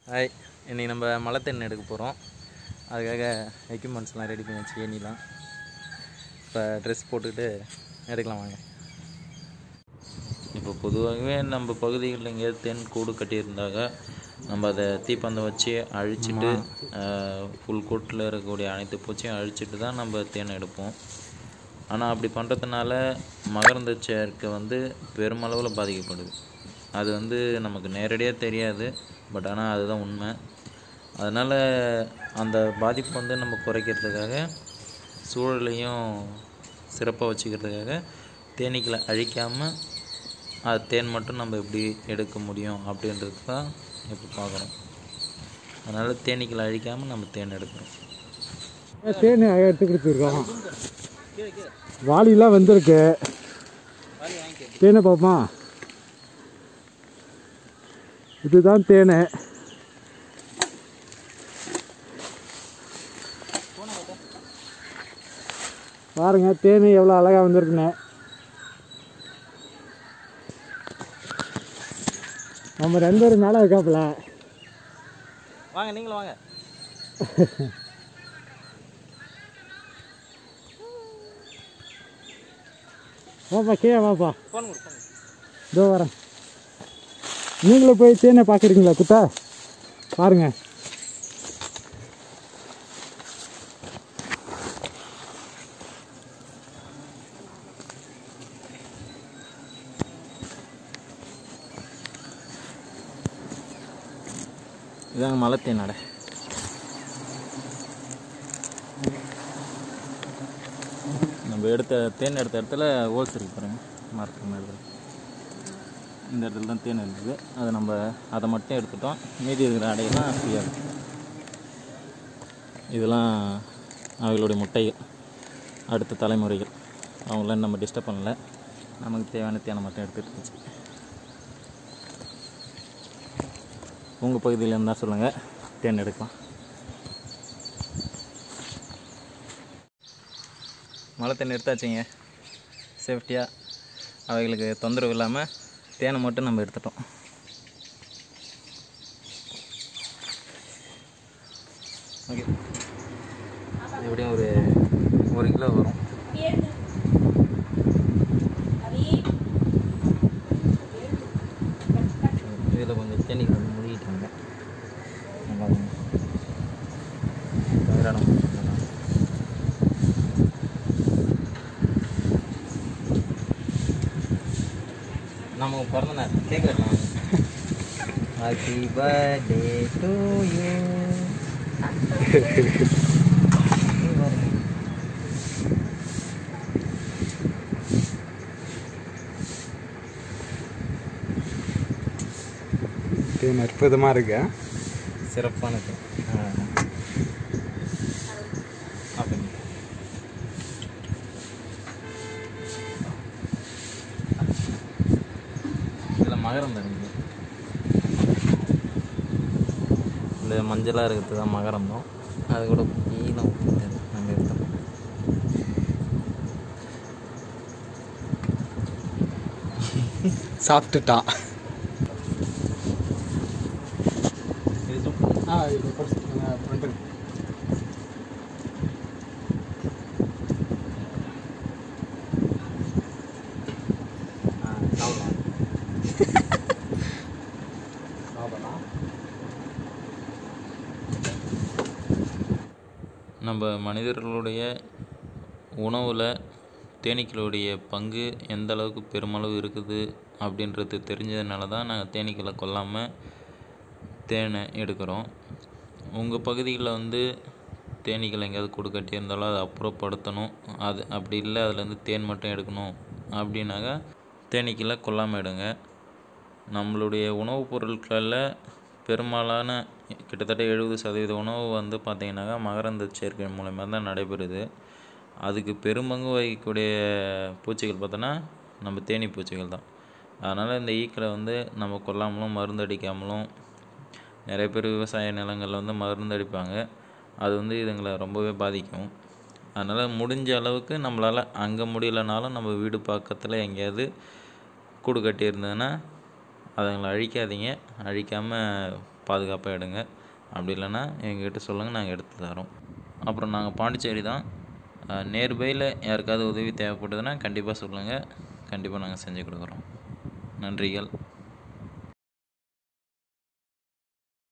Hi இன்றைக்கி நம்ம மலை தென்னை எடுக்க போகிறோம் அதுக்காக எக்யூப்மெண்ட்ஸ்லாம் ரெடி பண்ணி வச்சு ஏணிலாம் இப்போ ட்ரெஸ் போட்டுக்கிட்டு எடுக்கலாம் வாங்க இப்போ பொதுவாகவே நம்ம பகுதிகளில் எங்கேயாவது தேன் கூடு கட்டியிருந்தாங்க நம்ம அதை தீப்பந்தம் வச்சு அழிச்சிட்டு ஃபுல் கூட்டில் இருக்கக்கூடிய அனைத்து பூச்சியும் அழிச்சிட்டு தான் நம்ம தேன் எடுப்போம் ஆனால் அப்படி பண்ணுறதுனால மகரந்த சேர்க்கை வந்து பெருமளவில் பாதிக்கப்படுது அது வந்து நமக்கு நேரடியாக தெரியாது பட் ஆனால் அதுதான் உண்மை அதனால் அந்த பாதிப்பு வந்து நம்ம குறைக்கிறதுக்காக சூழலையும் சிறப்பாக வச்சுக்கிறதுக்காக தேனீக்களை அழிக்காமல் அது தேன் மட்டும் நம்ம எப்படி எடுக்க முடியும் அப்படின்றது தான் இப்போ பார்க்குறோம் அதனால் தேனீக்களை அழிக்காமல் நம்ம தேன் எடுக்கிறோம் தேன் எடுத்து கொடுத்துருக்கோம் வாளிலாம் வந்திருக்கு தேனை பார்ப்போமா இதுதான் தேனை பாருங்க தேன் எவ்வளோ அழகாக வந்திருக்குன்னு நம்ம ரெண்டு பேரும் மேலே இருக்காப்புல வாங்க நீங்களும் வாங்க வாப்பா கீழே வாப்பா ஃபோன் கொடு phone கொடு. இதோ வரேன் நீங்களும் போய் தேனை பார்க்குறீங்களா குத்தா பாருங்க இதாங்க மலை தேனோட நம்ம எடுத்த தேன் எடுத்த இடத்துல ஹோல்ஸ் இருக்கு பாருங்க மார்க் மாதிரி இந்த இடத்துல தான் தேன் இருந்தது அதை நம்ம அதை மட்டும் எடுத்துட்டோம் மீதி இருக்கிற அடையெல்லாம் ஃப்ரீயாக இருக்கும் இதெல்லாம் அவங்களுடைய முட்டைகள் அடுத்த தலைமுறைகள் அவங்களாம் நம்ம டிஸ்டர்ப் பண்ணல நமக்கு தேவையான தேனை மட்டும் எடுத்துகிட்டு இருந்துச்சு உங்கள் பகுதியில் இருந்தால் சொல்லுங்கள் தேன் எடுக்கலாம் மலை தேன் எடுத்தாச்சுங்க சேஃப்டியாக அவைகளுக்கு தொந்தரவு இல்லாமல் தேனை மட்டும் நம்ம எடுத்துட்டோம் ஓகே எப்படியும் ஒரு ஒரு கிலோ வரும் இதில் கொஞ்சம் தேனி வந்து முழுகிட்டாங்க நல்லா தவிரான நம்ம பிறந்த நாள் கேக் வெட்டலாம் ஹாப்பி பர்த்டே டு யூ தேன் அற்புதமாக இருக்கு சிறப்பானது அப்படி இதில் மகரம் தான் இருக்குது இந்த மஞ்சளாக இருக்கிறது தான் மகரந்தம் அது கூட ஈனம் நாங்கள் எடுத்தோம் சாப்பிட்டுட்டான் இது சூப்பர் ஆ இது ஃப்ரெண்டு ஆ சாப்பிடலாம் சாப்பிடலாம் நம்ம மனிதர்களுடைய உணவில் தேனீக்களுடைய பங்கு எந்த அளவுக்கு பெருமளவு இருக்குது அப்படின்றது தெரிஞ்சதுனால தான் நாங்கள் தேனீக்களை கொல்லாமல் தேனை எடுக்கிறோம் உங்கள் பகுதிகளில் வந்து தேனீக்கள் எங்கேயாவது கூடு கட்டியிருந்தாலும் அதை அப்புறப்படுத்தணும் அது அப்படி இல்லை அதுலேருந்து தேன் மட்டும் எடுக்கணும் அப்படின்னாக்கா தேனீக்களை கொல்லாமல் எடுங்க நம்மளுடைய உணவுப் பொருட்களில் பெரும்பாலான கிட்டத்தட்ட எழுபது சதவீத உணவு வந்து பார்த்திங்கனாக்கா மகரந்த சேர்க்கை மூலமாக தான் நடைபெறுது அதுக்கு பெரும்பங்கு வகிக்கக்கூடிய பூச்சிகள் பார்த்தோன்னா நம்ம தேனீ பூச்சிகள் தான் அதனால் இந்த ஈக்களை வந்து நம்ம கொல்லாமலும் மருந்து அடிக்காமலும் நிறைய பேர் விவசாய நிலங்களில் வந்து மருந்து அடிப்பாங்க அது வந்து இதுங்களை ரொம்பவே பாதிக்கும் அதனால் முடிஞ்ச அளவுக்கு நம்மளால் அங்கே முடியலனாலும் நம்ம வீடு பக்கத்தில் எங்கேயாவது கூடு கட்டி இருந்ததுன்னா அதுங்களை அழிக்காதீங்க அழிக்காமல் பாதுகாப்பாக எடுங்க அப்படி இல்லைன்னா எங்ககிட்ட சொல்லுங்கள் நாங்கள் எடுத்து தரோம் அப்புறம் நாங்கள் பாண்டிச்சேரி தான் நியர்பையில் யாருக்காவது உதவி தேவைப்படுதுன்னா கண்டிப்பாக சொல்லுங்கள் கண்டிப்பாக நாங்கள் செஞ்சு கொடுக்குறோம் நன்றிகள்